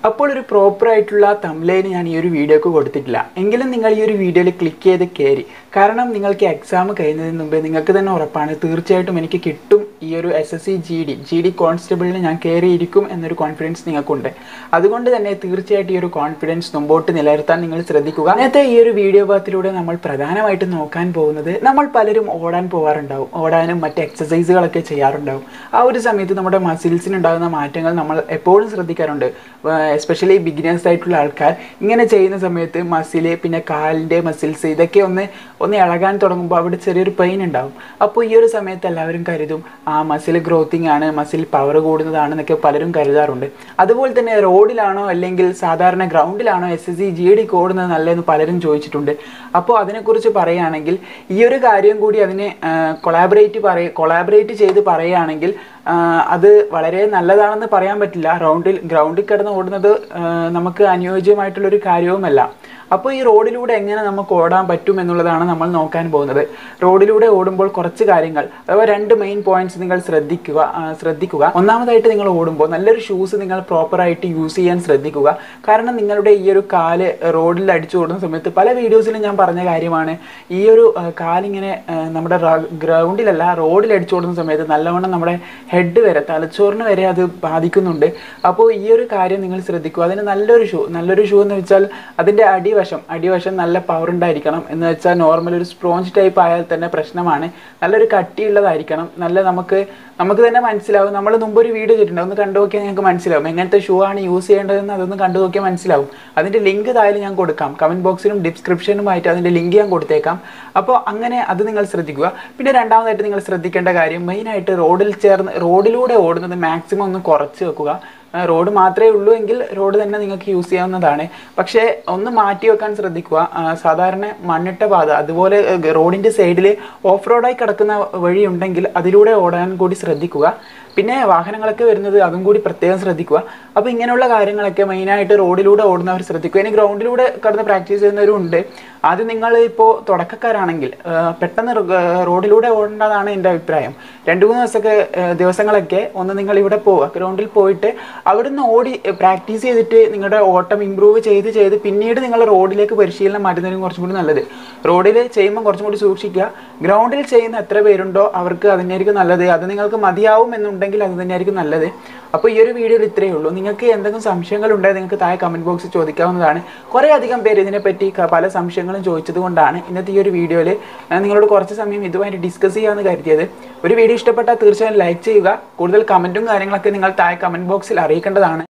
അപ്പോൾ ഒരു പ്രോപ്പർ ആയിട്ടുള്ള തംലൈന് ഞാൻ ഈ ഒരു വീഡിയോക്ക് കൊടുത്തിട്ടില്ല എങ്കിലും നിങ്ങൾ ഈ ഒരു വീഡിയോയിൽ ക്ലിക്ക് ചെയ്ത് കയറി കാരണം നിങ്ങൾക്ക് എക്സാം കഴിയുന്നതിന് മുമ്പേ നിങ്ങൾക്ക് തന്നെ ഉറപ്പാണ് തീർച്ചയായിട്ടും എനിക്ക് കിട്ടും ഈ ഒരു S S C G D G D കോൺസ്റ്റബിളിന് ഞാൻ കയറിയിരിക്കും എന്നൊരു കോൺഫിഡൻസ് നിങ്ങൾക്കുണ്ട് അതുകൊണ്ട് തന്നെ തീർച്ചയായിട്ടും ഈ ഒരു കോൺഫിഡൻസ് മുമ്പോട്ട് നിലനിർത്താൻ നിങ്ങൾ ശ്രദ്ധിക്കുക ഇന്നത്തെ ഈ ഒരു വീഡിയോ ഭാഗത്തിലൂടെ നമ്മൾ പ്രധാനമായിട്ടും നോക്കാൻ പോകുന്നത് നമ്മൾ പലരും ഓടാൻ പോകാറുണ്ടാവും ഓടാനും മറ്റ് എക്സസൈസുകളൊക്കെ ചെയ്യാറുണ്ടാവും ആ ഒരു സമയത്ത് നമ്മുടെ മസിൽസിന് ഉണ്ടാകുന്ന മാറ്റങ്ങൾ നമ്മൾ എപ്പോഴും ശ്രദ്ധിക്കാറുണ്ട് എസ്പെഷ്യലി ബിഗിനേഴ്സ് ആയിട്ടുള്ള ആൾക്കാർ ഇങ്ങനെ ചെയ്യുന്ന സമയത്ത് മസിൽ പിന്നെ കാലിൻ്റെ മസിൽസ് ഇതൊക്കെ ഒന്ന് ഒന്ന് ഇളകാൻ തുടങ്ങുമ്പോൾ അവിടെ ചെറിയൊരു പെയിൻ ഉണ്ടാവും അപ്പോൾ ഈ ഒരു സമയത്ത് എല്ലാവരും കരുതും ആ മസിൽ ഗ്രോത്തിങ് ആണ് മസിൽ പവർ കൂടുന്നതാണെന്നൊക്കെ പലരും കരുതാറുണ്ട് അതുപോലെ തന്നെ റോഡിലാണോ അല്ലെങ്കിൽ സാധാരണ ഗ്രൗണ്ടിലാണോ S S C G D ഓടുന്നത് നല്ലതെന്ന് പലരും ചോദിച്ചിട്ടുണ്ട് അപ്പോൾ അതിനെക്കുറിച്ച് പറയുകയാണെങ്കിൽ ഈ ഒരു കാര്യം കൂടി അതിനെ കൊളാബറേറ്റ് പറയ കൊളാബറേറ്റ് ചെയ്ത് പറയുകയാണെങ്കിൽ അത് വളരെ നല്ലതാണെന്ന് പറയാൻ പറ്റില്ല റൗണ്ടിൽ ഗ്രൗണ്ടിൽ കിടന്ന് ഓടുന്നത് നമുക്ക് അനുയോജ്യമായിട്ടുള്ളൊരു കാര്യവുമല്ല അപ്പോൾ ഈ റോഡിലൂടെ എങ്ങനെ നമുക്ക് ഓടാൻ പറ്റും എന്നുള്ളതാണ് നമ്മൾ നോക്കാൻ പോകുന്നത് റോഡിലൂടെ ഓടുമ്പോൾ കുറച്ച് കാര്യങ്ങൾ അഥവാ രണ്ട് മെയിൻ പോയിന്റ്സ് നിങ്ങൾ ശ്രദ്ധിക്കുക ശ്രദ്ധിക്കുക ഒന്നാമതായിട്ട് നിങ്ങൾ ഓടുമ്പോൾ നല്ലൊരു ഷൂസ് നിങ്ങൾ പ്രോപ്പറായിട്ട് യൂസ് ചെയ്യാൻ ശ്രദ്ധിക്കുക കാരണം നിങ്ങളുടെ ഈ ഒരു കാല് റോഡിൽ അടിച്ചു ഓടുന്ന സമയത്ത് പല വീഡിയോസിലും ഞാൻ പറഞ്ഞ കാര്യമാണ് ഈ ഒരു കാലിങ്ങനെ നമ്മുടെ ഗ്രൗണ്ടിലല്ല റോഡിൽ അടിച്ചു ഓടുന്ന സമയത്ത് നല്ലവണ്ണം നമ്മുടെ ഹെഡ് വരെ തലച്ചോറിന് വരെ അത് ബാധിക്കുന്നുണ്ട് അപ്പോൾ ഈ ഒരു കാര്യം നിങ്ങൾ ശ്രദ്ധിക്കുക അതിന് നല്ലൊരു ഷൂ നല്ലൊരു ഷൂ എന്ന് വെച്ചാൽ അതിൻ്റെ അടിവശം അടിവശം നല്ല പവർ ഉണ്ടായിരിക്കണം എന്ന് വെച്ചാൽ നോർമൽ ഒരു സ്പോഞ്ച് ടൈപ്പ് ആയാൽ തന്നെ പ്രശ്നമാണ് നല്ലൊരു കട്ടിയുള്ളതായിരിക്കണം നല്ല നമുക്ക് നമുക്ക് തന്നെ മനസ്സിലാവും നമ്മൾ മുമ്പ് ഒരു വീഡിയോ ചെയ്തിട്ടുണ്ട് ഒന്ന് കണ്ടു നോക്കിയാൽ നിങ്ങൾക്ക് മനസ്സിലാവും എങ്ങനത്തെ ഷൂ ആണ് യൂസ് ചെയ്യേണ്ടതെന്ന് അതൊന്ന് കണ്ടു നോക്കിയാൽ മനസ്സിലാവും അതിൻ്റെ ലിങ്ക് തായാലും ഞാൻ കൊടുക്കാം കമൻറ്റ് ബോക്സിലും ഡിസ്ക്രിപ്ഷനുമായിട്ട് അതിൻ്റെ ലിങ്ക് ഞാൻ കൊടുത്തേക്കാം അപ്പോൾ അങ്ങനെ അത് നിങ്ങൾ ശ്രദ്ധിക്കുക പിന്നെ രണ്ടാമതായിട്ട് നിങ്ങൾ ശ്രദ്ധിക്കേണ്ട കാര്യം മെയിനായിട്ട് റോഡിൽ ചേർന്ന് റോഡിലൂടെ ഓടുന്നത് മാക്സിമം ഒന്ന് കുറച്ച് വെക്കുക റോഡ് മാത്രമേ ഉള്ളൂ എങ്കിൽ റോഡ് തന്നെ നിങ്ങൾക്ക് യൂസ് ചെയ്യാവുന്നതാണ് പക്ഷേ ഒന്ന് മാറ്റി വെക്കാൻ ശ്രദ്ധിക്കുക സാധാരണ മണ്ണിട്ട പാത അതുപോലെ റോഡിൻ്റെ സൈഡിൽ ഓഫ് റോഡായി കിടക്കുന്ന വഴി ഉണ്ടെങ്കിൽ അതിലൂടെ ഓടാൻ കൂടി ശ്രദ്ധിക്കുക പിന്നെ വാഹനങ്ങളൊക്കെ വരുന്നത് അതും കൂടി പ്രത്യേകം ശ്രദ്ധിക്കുക അപ്പോൾ ഇങ്ങനെയുള്ള കാര്യങ്ങളൊക്കെ മെയിനായിട്ട് റോഡിലൂടെ ഓടുന്നവർ ശ്രദ്ധിക്കുക ഇനി ഗ്രൗണ്ടിലൂടെ കടന്ന് പ്രാക്ടീസ് ചെയ്യുന്നവരും ഉണ്ട് ആദ്യം നിങ്ങൾ ഇപ്പോൾ തുടക്കക്കാരാണെങ്കിൽ പെട്ടെന്ന് റോഡിലൂടെ ഓടേണ്ടതാണ് എൻ്റെ അഭിപ്രായം രണ്ട് മൂന്ന് ദിവസമൊക്കെ ദിവസങ്ങളൊക്കെ ഒന്ന് നിങ്ങൾ ഇവിടെ പോവുക ഗ്രൗണ്ടിൽ പോയിട്ട് അവിടുന്ന് ഓടി പ്രാക്ടീസ് ചെയ്തിട്ട് നിങ്ങളുടെ ഓട്ടം ഇമ്പ്രൂവ് ചെയ്ത് ചെയ്ത് പിന്നീട് നിങ്ങൾ റോഡിലേക്ക് പരിശീലനം മാറ്റുന്നതിനും കുറച്ചും കൂടി നല്ലത് റോഡിൽ ചെയ്യുമ്പോൾ കുറച്ചും കൂടി സൂക്ഷിക്കുക ഗ്രൗണ്ടിൽ ചെയ്യുന്ന എത്ര പേരുണ്ടോ അവർക്ക് അതിനായിരിക്കും നല്ലത് അത് നിങ്ങൾക്ക് മതിയാവും എന്നുണ്ടെങ്കിൽ അത് തന്നെയായിരിക്കും നല്ലത് അപ്പോൾ ഈ ഒരു വീഡിയോയിൽ ഇത്രയേ ഉള്ളൂ നിങ്ങൾക്ക് എന്തെങ്കിലും സംശയങ്ങൾ ഉണ്ടെങ്കിൽ നിങ്ങൾക്ക് താഴെ കമൻറ്റ് ബോക്സിൽ ചോദിക്കാവുന്നതാണ് കുറേ അധികം പേര് ഇതിനെപ്പറ്റി പല സംശയങ്ങളും ചോദിച്ചത് കൊണ്ടാണ് ഇന്നത്തെ ഈ ഒരു വീഡിയോയിൽ ഞാൻ നിങ്ങളോട് കുറച്ച് സമയം ഇതുമായിട്ട് ഡിസ്കസ് ചെയ്യാമെന്ന് കരുതിയത് ഒരു വീഡിയോ ഇഷ്ടപ്പെട്ടാൽ തീർച്ചയായും ലൈക്ക് ചെയ്യുക കൂടുതൽ കമൻറ്റും കാര്യങ്ങളൊക്കെ നിങ്ങൾ താഴെ കമൻറ്റ് ബോക്സിൽ അറിയിക്കേണ്ടതാണ്